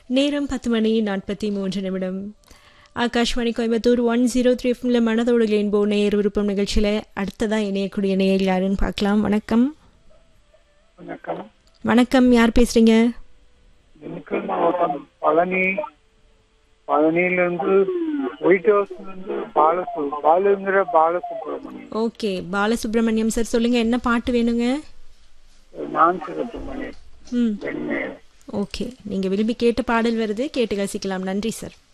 நேரம் பத்து மணி நாற்பத்தி மூன்று நிமிடம் Akashvani Coimbatore one zero three எஃப்எம்ல மனதோடு ரெயின்போ நேயர் விருப்பம் நிகழ்ச்சியில் அடுத்ததாக இணையக்கூடிய நேயர் யாருன்னு பார்க்கலாம் வணக்கம் வணக்கம் வணக்கம் யார் பேசுறீங்க திண்டுக்கல் மாவட்டம் பழனி பழனியிலிருந்து ஒயிட் ஹவுஸ்லேருந்து பாலசு பாலுங்கிற பாலசுப்ரமணியம் ஓகே பாலசுப்ரமணியம் சார் சொல்லுங்க என்ன பாட்டு வேணுங்க நான் சிறப்புமணி ம் ஓகே நீங்கள் விரும்பி கேட்ட பாடல் வருது கேட்டு ரசிக்கலாம் நன்றி சார்